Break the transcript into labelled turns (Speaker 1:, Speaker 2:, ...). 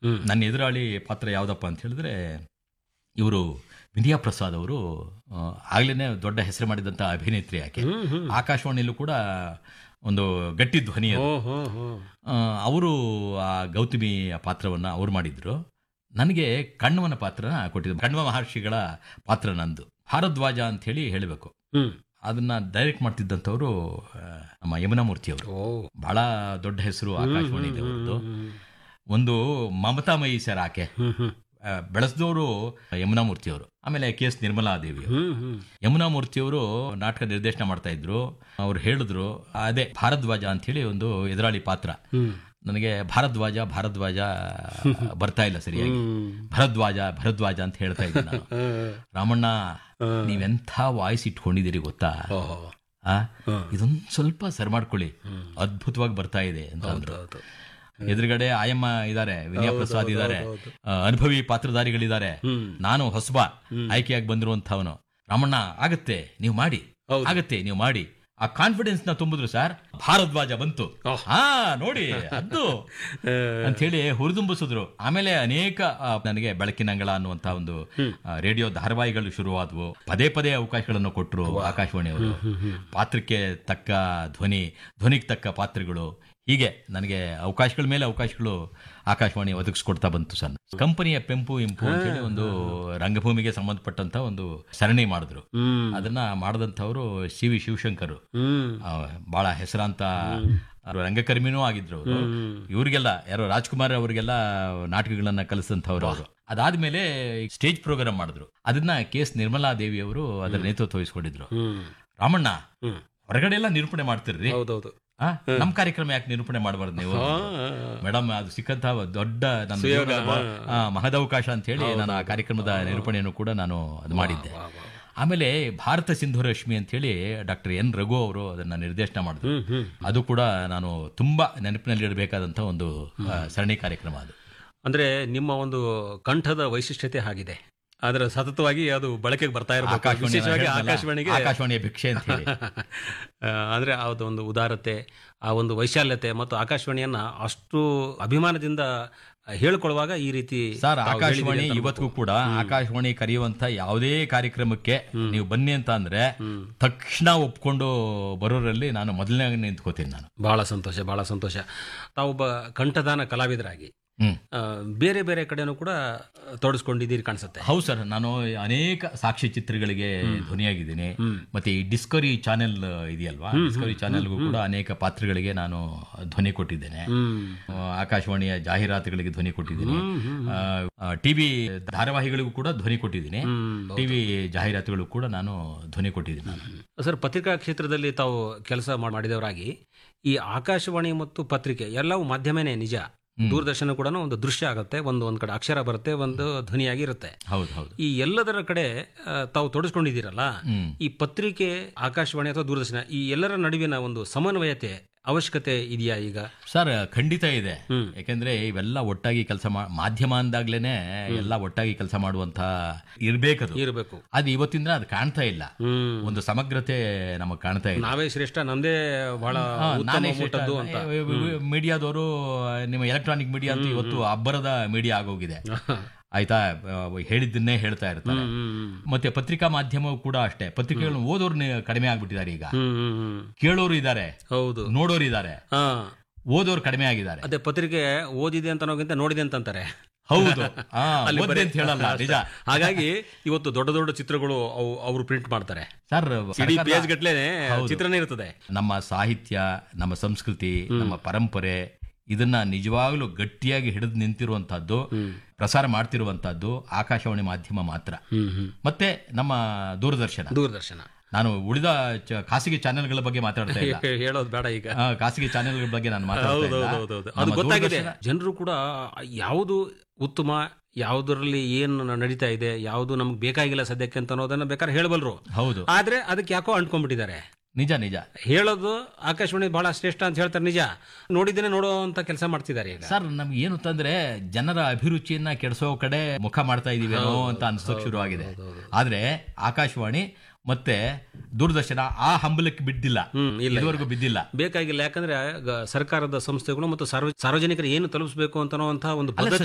Speaker 1: ನನ್ನ ಎದುರಾಳಿ ಪಾತ್ರ ಯಾವುದಪ್ಪ ಅಂತ ಹೇಳಿದ್ರೆ ಇವರು ವಿನಯಾ ಪ್ರಸಾದ್ ಅವರು ಆಗ್ಲೇ ದೊಡ್ಡ ಹೆಸರು ಮಾಡಿದಂಥ ಅಭಿನೇತ್ರಿ ಆಕೆ ಆಕಾಶವಾಣಿಯಲ್ಲೂ ಕೂಡ ಒಂದು ಗಟ್ಟಿ ಧ್ವನಿ ಅದು.
Speaker 2: ಓ ಹೋ ಹೋ
Speaker 1: ಆ, ಅವರು ಆ ಗೌತಮಿ ಪಾತ್ರವನ್ನ ಅವ್ರು ಮಾಡಿದ್ರು ನನಗೆ ಕಣ್ವನ ಪಾತ್ರನ ಕೊಟ್ಟಿದ್ರು ಕಣ್ವ ಮಹರ್ಷಿಗಳ ಪಾತ್ರ ನಂದು ಭಾರದ್ವಾಜ ಅಂತ ಹೇಳಿ ಹೇಳಬೇಕು
Speaker 2: ಹ್ಮ್
Speaker 1: ಅದನ್ನ ಡೈರೆಕ್ಟ್ ಮಾಡ್ತಿದ್ದಂಥವ್ರು ಆ, ನಮ್ಮ ಯಮುನಾಮೂರ್ತಿ ಅವರು
Speaker 2: ಓ
Speaker 1: ಬಹಳ ದೊಡ್ಡ ಹೆಸರು ಆಕಾಶವಾಣಿ ಅವ್ರದ್ದು ಒಂದು ಮಮತಾಮಯಿ ಸರ್ ಆಕೆ
Speaker 2: ಹ್ಮ್ ಹ್ಮ್
Speaker 1: ಆ, ಬೆಳೆಸಿದವರು ಯಮುನಾಮೂರ್ತಿ ಅವರು ಆಮೇಲೆ ಕೆ ಎಸ್ ನಿರ್ಮಲಾ ದೇವಿ ಅವರು
Speaker 2: ಹ್ಮ್ ಹ್ಮ್
Speaker 1: ಯಮುನಾ ಮೂರ್ತಿಯವರು ನಾಟಕ ನಿರ್ದೇಶನ ಮಾಡ್ತಾ ಇದ್ರು ಅವ್ರು ಹೇಳಿದ್ರು ಅದೇ ಭಾರದ್ವಾಜ ಅಂತ ಹೇಳಿ ಒಂದು ಎದುರಾಳಿ ಪಾತ್ರ
Speaker 2: ಹ್ಮ್
Speaker 1: ನನಗೆ ಭಾರದ್ವಾಜ ಭಾರದ್ವಾಜ ಬರ್ತಾ ಇಲ್ಲ ಸರಿಯಾಗಿ ಭರದ್ವಾಜ ಭರದ್ವಾಜ ಅಂತ ಹೇಳ್ತಾ ಇದ್ದೆ ನಾನು ರಾಮಣ್ಣ ನೀವೆಂಥ ವಾಯ್ಸ್ ಇಟ್ಕೊಂಡಿದ್ದೀರಿ ಗೊತ್ತಾ
Speaker 2: ಓಹೋ
Speaker 1: ಆ ಇದೊಂದು ಸ್ವಲ್ಪ ಸರ್ ಮಾಡ್ಕೊಳ್ಳಿ ಅದ್ಭುತವಾಗಿ ಬರ್ತಾ ಇದೆ ಅಂತ ಅಂದ್ರು
Speaker 2: ಹೌದು
Speaker 1: ಎದುರುಗಡೆ ಆಯಮ್ಮ ಇದಾರೆ ವಿನಯ ಪ್ರಸಾದ್ ಇದಾರೆ ಆ, ಅನುಭವಿ ಪಾತ್ರಧಾರಿಗಳಿದ್ದಾರೆ ನಾನು ಹೊಸಬ ಆಯ್ಕೆಯಾಗಿ ಬಂದಿರುವಂತವನು ರಾಮಣ್ಣ ಆಗತ್ತೆ ನೀವು ಮಾಡಿ ಆಗತ್ತೆ ನೀವು ಮಾಡಿ ಆ ಕಾನ್ಫಿಡೆನ್ಸ್ ನ ತುಂಬಿದ್ರು ಸರ್ ಭಾರದ್ವಾಜ ಬಂತು ಹಾ ನೋಡಿ ಅದು ಅಂತ ಹೇಳಿ ಹುರಿದುಂಬಿಸಿದ್ರು ಆಮೇಲೆ ಅನೇಕ ಆ, ನನಗೆ ಬೆಳಕಿನ ಅಂಗಳ ಅನ್ನುವಂತ ಒಂದು ಆ, ರೇಡಿಯೋ ಧಾರಾವಾಹಿಗಳು ಶುರುವಾದವು ಪದೇ ಪದೇ ಅವಕಾಶಗಳನ್ನು ಕೊಟ್ಟರು ಆಕಾಶವಾಣಿಯವರು ಪಾತ್ರಕ್ಕೆ ತಕ್ಕ ಧ್ವನಿ ಧ್ವನಿಗೆ ತಕ್ಕ ಪಾತ್ರಗಳು ಹೀಗೆ ನನಗೆ ಅವಕಾಶಗಳ ಮೇಲೆ ಅವಕಾಶಗಳು ಆಕಾಶವಾಣಿ ಒದಗಿಸ್ಕೊಡ್ತಾ ಬಂತು ಸರ್ ಕಂಪನಿಯ ಪೆಂಪು ಇಂಪು ಅಂತ ಹೇಳಿ ಒಂದು ರಂಗಭೂಮಿಗೆ ಸಂಬಂಧಪಟ್ಟಂತ ಒಂದು ಸರಣಿ ಮಾಡಿದ್ರು
Speaker 2: ಹ್ಮ್
Speaker 1: ಅದನ್ನ ಮಾಡದಂತವರು ಸಿ ವಿ ಶಿವಶಂಕರ್
Speaker 2: ಹ್ಮ್
Speaker 1: ಆ, ಬಹಳ ಹೆಸರಾಂತ ಅವ್ರು ರಂಗಕರ್ಮಿನೂ ಆಗಿದ್ರು ಅವರು ಇವ್ರಿಗೆಲ್ಲ ಯಾರೋ ರಾಜ್ಕುಮಾರ್ ಅವರಿಗೆಲ್ಲ ನಾಟಕಗಳನ್ನ ಕಲಿಸಿದಂಥವ್ರು ಅವರು ಅದಾದ್ಮೇಲೆ ಸ್ಟೇಜ್ ಪ್ರೋಗ್ರಾಮ್ ಮಾಡಿದ್ರು ಅದನ್ನ ಕೆ ಎಸ್ ನಿರ್ಮಲಾ ದೇವಿ ಅವರು ಅದರ ನೇತೃತ್ವ ವಹಿಸ್ಕೊಂಡಿದ್ರು
Speaker 2: ಹ್ಮ್
Speaker 1: ರಾಮಣ್ಣ
Speaker 2: ಹ್ಮ್
Speaker 1: ಹೊರಗಡೆ ಎಲ್ಲ ನಿರೂಪಣೆ ಮಾಡ್ತಿರ್ರಿ
Speaker 2: ಹೌದೌದು
Speaker 1: ಆ, ನಮ್ ಕಾರ್ಯಕ್ರಮ ಯಾಕೆ ನಿರೂಪಣೆ ಮಾಡಬಾರ್ದು ನೀವು ಮೇಡಮ್ ಅದು ಸಿಕ್ಕಂತ ದೊಡ್ಡ ನನ್ನ ಜೀವನದ ಮ- ಆ, ಮಹದವಕಾಶ ಅಂತ ಹೇಳಿ ನಾನು ಆ ಕಾರ್ಯಕ್ರಮದ ನಿರೂಪಣೆಯನ್ನು ಕೂಡ ನಾನು ಅದು ಮಾಡಿದ್ದೆ ಆಮೇಲೆ ಭಾರತ ಸಿಂಧು ರಶ್ಮಿ ಅಂತ ಹೇಳಿ ಡಾಕ್ಟರ್ ಎನ್ ರಘು ಅವರು ಅದನ್ನ ನಿರ್ದೇಶನ ಮಾಡಿದ್ರು
Speaker 2: ಹ್ಮ್ ಹ್ಮ್
Speaker 1: ಅದು ಕೂಡ ನಾನು ತುಂಬಾ ನೆನಪಿನಲ್ಲಿಡಬೇಕಾದಂತ ಒಂದು ಆ, ಸರಣಿ ಕಾರ್ಯಕ್ರಮ ಅದು
Speaker 2: ಅಂದ್ರೆ ನಿಮ್ಮ ಒಂದು ಕಂಠದ ವೈಶಿಷ್ಟ್ಯತೆ ಆಗಿದೆ ಆದ್ರೆ ಸತತವಾಗಿ ಅದು ಬಳಕೆಗೆ ಬರ್ತಾ ಇರಬೇಕು
Speaker 1: ಆಕಾಶವಾಣಿ
Speaker 2: ವಿಶೇಷವಾಗಿ
Speaker 1: ಹೇಳ್ದಲ್ಲ,
Speaker 2: ಆಕಾಶವಾಣಿಗೆ
Speaker 1: ಆಕಾಶವಾಣಿಯ ಭಿಕ್ಷೆ ಅಂತ ಹೇಳಿ
Speaker 2: ಆ, ಅಂದ್ರೆ ಆ ಒಂದು ಉದಾರತೆ ಆ ಒಂದು ವೈಶಾಲ್ಯತೆ ಮತ್ತು ಆಕಾಶವಾಣಿಯನ್ನ ಅಷ್ಟು ಅಭಿಮಾನದಿಂದ ಹೇಳ್ಕೊಳ್ಳುವಾಗ ಈ ರೀತಿ
Speaker 1: ಸರ್
Speaker 2: ತಾವು
Speaker 1: ಆಕಾಶವಾಣಿ
Speaker 2: ಹೇಳಿದ್ದೀರಿ ಅಂತ
Speaker 1: ಇವತ್ತಿಗೂ ಕೂಡ ಆಕಾಶವಾಣಿ ಕರೆಯುವಂತ ಯಾವುದೇ ಕಾರ್ಯಕ್ರಮಕ್ಕೆ ನೀವು ಬನ್ನಿ ಅಂತ ಅಂದ್ರೆ ತಕ್ಷಣ ಒಪ್ಕೊಂಡು ಬರೋರಲ್ಲಿ ನಾನು ಮೊದಲನೇ ನಿಂತ್ಕೋತೀನಿ ನಾನು
Speaker 2: ಬಹಳ ಸಂತೋಷ ಬಹಳ ಸಂತೋಷ ತಾವೊಬ್ಬ ಕಂಠದಾನ ಕಲಾವಿದರಾಗಿ
Speaker 1: ಹ್ಮ್
Speaker 2: ಆ, ಬೇರೆ ಬೇರೆ ಕಡೆನೂ ಕೂಡ ತೊಡಸ್ಕೊಂಡಿದ್ದೀರಿ ಕಾಣಿಸುತ್ತೆ
Speaker 1: ಹೌದು ಸರ್ ನಾನು ಅನೇಕ ಸಾಕ್ಷಿ ಚಿತ್ರಗಳಿಗೆ ಧ್ವನಿಯಾಗಿದ್ದೀನಿ ಮತ್ತೆ ಈ ಡಿಸ್ಕವರಿ ಚಾನೆಲ್ ಇದೆಯಲ್ವಾ ಡಿಸ್ಕವರಿ ಚಾನೆಲ್ಗೂ ಕೂಡ ಅನೇಕ ಪಾತ್ರಗಳಿಗೆ ನಾನು ಧ್ವನಿ ಕೊಟ್ಟಿದ್ದೇನೆ
Speaker 2: ಹ್ಮ್
Speaker 1: ಆ, ಆಕಾಶವಾಣಿಯ ಜಾಹೀರಾತುಗಳಿಗೆ ಧ್ವನಿ ಕೊಟ್ಟಿದ್ದೀನಿ ಟಿವಿ ಧಾರಾವಾಹಿಗಳಿಗೂ ಕೂಡ ಧ್ವನಿ ಕೊಟ್ಟಿದ್ದೀನಿ ಟಿವಿ ಜಾಹೀರಾತುಗಳು ಕೂಡ ನಾನು ಧ್ವನಿ ಕೊಟ್ಟಿದ್ದೀನಿ ನಾನು
Speaker 2: ಸರ್ ಪತ್ರಿಕಾ ಕ್ಷೇತ್ರದಲ್ಲಿ ತಾವು ಕೆಲಸ ಮಾಡಿದವರಾಗಿ ಈ ಆಕಾಶವಾಣಿ ಮತ್ತು ಪತ್ರಿಕೆ ಎಲ್ಲವೂ ಮಾಧ್ಯಮನೇ ನಿಜ ದೂರದರ್ಶನ ಕೂಡ ಒಂದು ದೃಶ್ಯ ಆಗುತ್ತೆ ಒಂದು ಒಂದ್ ಕಡೆ ಅಕ್ಷರ ಬರುತ್ತೆ ಒಂದು ಧ್ವನಿಯಾಗಿ ಇರುತ್ತೆ
Speaker 1: ಹೌದು ಹೌದು
Speaker 2: ಈ ಎಲ್ಲದರ ಕಡೆ ಆ, ತಾವು ತೊಡಸ್ಕೊಂಡಿದ್ದೀರಲ್ಲ
Speaker 1: ಹ್ಮ್
Speaker 2: ಈ ಪತ್ರಿಕೆ ಆಕಾಶವಾಣಿ ಅಥವಾ ದೂರದರ್ಶನ ಈ ಎಲ್ಲರ ನಡುವಿನ ಒಂದು ಸಮನ್ವಯತೆ ಅವಶ್ಯಕತೆ ಇದೆಯಾ ಈಗ
Speaker 1: ಸರ್ ಖಂಡಿತ ಇದೆ
Speaker 2: ಹ್ಮ್.
Speaker 1: ಯಾಕೆಂದ್ರೆ ಇವೆಲ್ಲ ಒಟ್ಟಾಗಿ ಕೆಲಸ ಮಾಧ್ಯಮ ಅಂದಾಗ್ಲೇನೆ ಎಲ್ಲ ಒಟ್ಟಾಗಿ ಕೆಲಸ ಮಾಡುವಂತ ಇರ್ಬೇಕದು
Speaker 2: ಇರಬೇಕು
Speaker 1: ಅದು ಇವತ್ತಿನ ದಿನ ಅದು ಕಾಣ್ತಾ ಇಲ್ಲ
Speaker 2: ಹ್ಮ್
Speaker 1: ಒಂದು ಸಮಗ್ರತೆ ನಮಗ್ ಕಾಣ್ತಾ ಇಲ್ಲ
Speaker 2: ನಾವೇ ಶ್ರೇಷ್ಠ ನಮ್ದೇ ಬಹಳ
Speaker 1: ಹಾ,
Speaker 2: ಉತ್ತಮ
Speaker 1: ನಾನೇ
Speaker 2: ಮಟ್ಟದ್ದು ಅಂತ
Speaker 1: ಮೀಡಿಯಾದವರು ನಿಮ್ಮ ಎಲೆಕ್ಟ್ರಾನಿಕ್ ಮೀಡಿಯಾ ಅಂತೂ ಇವತ್ತು ಅಬ್ಬರದ ಮೀಡಿಯಾ ಆಗೋಗಿದೆ ಆಯ್ತಾ ಆ, ಹೇಳಿದ್ದನ್ನೇ ಹೇಳ್ತಾ ಇರ್ತಾರೆ
Speaker 2: ಹ್ಮ್
Speaker 1: ಮತ್ತೆ ಪತ್ರಿಕಾ ಮಾಧ್ಯಮವು ಕೂಡ ಅಷ್ಟೇ ಪತ್ರಿಕೆಗಳನ್ನು ಓದೋರು ಕಡಿಮೆ ಆಗ್ಬಿಟ್ಟಿದ್ದಾರೆ ಈಗ
Speaker 2: ಹ್ಮ್ ಹ್ಮ್ ಹ್ಮ್
Speaker 1: ಕೇಳೋರು ಇದ್ದಾರೆ
Speaker 2: ಹೌದು
Speaker 1: ನೋಡೋರು ಇದ್ದಾರೆ
Speaker 2: ಹಾ
Speaker 1: ಓದೋರು ಕಡಿಮೆ ಆಗಿದ್ದಾರೆ
Speaker 2: ಅದೇ ಪತ್ರಿಕೆ ಓದಿದೆ ಅಂತ ಅನ್ನೋಕ್ಕಿಂತ ನೋಡಿದೆ ಅಂತ ಅಂತಾರೆ
Speaker 1: ಹೌದು ಆ,
Speaker 2: ಅಲ್ಲಿ
Speaker 1: ಓದ್ದೆ
Speaker 2: ಬರೀ-
Speaker 1: ಅಂತ ಹೇಳಲ್ಲ ನಿಜ
Speaker 2: ಹಾಗಾಗಿ ಇವತ್ತು ದೊಡ್ಡ ದೊಡ್ಡ ಚಿತ್ರಗಳು ಅವು ಅವರು ಪ್ರಿಂಟ್ ಮಾಡ್ತಾರೆ
Speaker 1: ಸರ್
Speaker 2: ಇಡೀ
Speaker 1: ಸರ್ಕಾರ-
Speaker 2: ಪೇಜ್ ಗಟ್ಲೆ ಚಿತ್ರನೇ ಇರ್ತದೆ
Speaker 1: ನಮ್ಮ ಸಾಹಿತ್ಯ ನಮ್ಮ ಸಂಸ್ಕೃತಿ ನಮ್ಮ ಪರಂಪರೆ ಇದನ್ನ ನಿಜವಾಗ್ಲೂ ಗಟ್ಟಿಯಾಗಿ ಹಿಡಿದು ನಿಂತಿರುವಂತಹದ್ದು ಪ್ರಸಾರ ಮಾಡ್ತಿರುವಂತಹದ್ದು ಆಕಾಶವಾಣಿ ಮಾಧ್ಯಮ ಮಾತ್ರ
Speaker 2: ಹ್ಮ್ ಹ್ಮ್
Speaker 1: ಮತ್ತೆ ನಮ್ಮ ದೂರದರ್ಶನ
Speaker 2: ದೂರದರ್ಶನ
Speaker 1: ನಾನು ಉಳಿದ ಚ- ಖಾಸಗಿ ಚಾನೆಲ್ಗಳ ಬಗ್ಗೆ ಮಾತಾಡ್ತಾ ಇಲ್ಲ
Speaker 2: ಹೇಳೋದು ಬೇಡ ಈಗ
Speaker 1: ಆ, ಖಾಸಗಿ ಚಾನೆಲ್ಗಳ ಬಗ್ಗೆ ನಾನು ಮಾತಾಡ್ತಾ ಇಲ್ಲ
Speaker 2: ಹೌದೌದೌದು ಅದು
Speaker 1: ನಮ್ಮ
Speaker 2: ಗೊತ್ತಾಗಿದೆ
Speaker 1: ದೂರದರ್ಶನ-
Speaker 2: ಜನರು ಕೂಡ ಯಾವುದು ಉತ್ತಮ ಯಾವುದರಲ್ಲಿ ಏನು ನಡೀತಾ ಇದೆ ಯಾವುದು ನಮ್ಗೆ ಬೇಕಾಗಿಲ್ಲ ಸದ್ಯಕ್ಕೆ ಅಂತ ಅನ್ನೋದನ್ನ ಬೇಕಾದ್ರೆ ಹೇಳಬಲ್ರು
Speaker 1: ಹೌದು
Speaker 2: ಆದ್ರೆ ಅದಕ್ಕೆ ಯಾಕೋ ಅಂಟ್ಕೊಂಡ್ಬಿಟ್ಟಿದ್ದಾರೆ
Speaker 1: ನಿಜ ನಿಜ
Speaker 2: ಹೇಳೋದು ಆಕಾಶವಾಣಿ ಬಹಳ ಶ್ರೇಷ್ಠ ಅಂತ ಹೇಳ್ತಾರೆ ನಿಜ ನೋಡಿದ್ದೇನೆ ನೋಡೋ ಅಂತ ಕೆಲಸ ಮಾಡ್ತಿದ್ದಾರೆ ಈಗ
Speaker 1: ಸರ್ ನಮ್ಗೆ ಏನು ತಂದ್ರೆ ಜನರ ಅಭಿರುಚಿಯನ್ನ ಕೆಡಿಸೋ ಕಡೆ ಮುಖ ಮಾಡ್ತಾ ಇದೀವೇನೋ ಅಂತ ಅನ್ಸೋಕ್ ಶುರುವಾಗಿದೆ ಆದ್ರೆ ಆಕಾಶವಾಣಿ ಮತ್ತೆ ದೂರದರ್ಶನ ಆ ಹಂಬಲಕ್ಕೆ ಬಿದ್ದಿಲ್ಲ
Speaker 2: ಹ್ಮ್ ಇಲ್ಲ
Speaker 1: ಇದುವರೆಗೂ ಬಿದ್ದಿಲ್ಲ
Speaker 2: ಬೇಕಾಗಿಲ್ಲ ಯಾಕಂದ್ರೆ ಗ- ಸರ್ಕಾರದ ಸಂಸ್ಥೆಗಳು ಮತ್ತು ಸಾರ್ವ- ಸಾರ್ವಜನಿಕರು ಏನು ತಲುಪಿಸಬೇಕು ಅಂತ ಅನ್ನುವಂತಹ ಒಂದು
Speaker 1: ಅಲ್ಲ
Speaker 2: ಬದ್ಧತೆ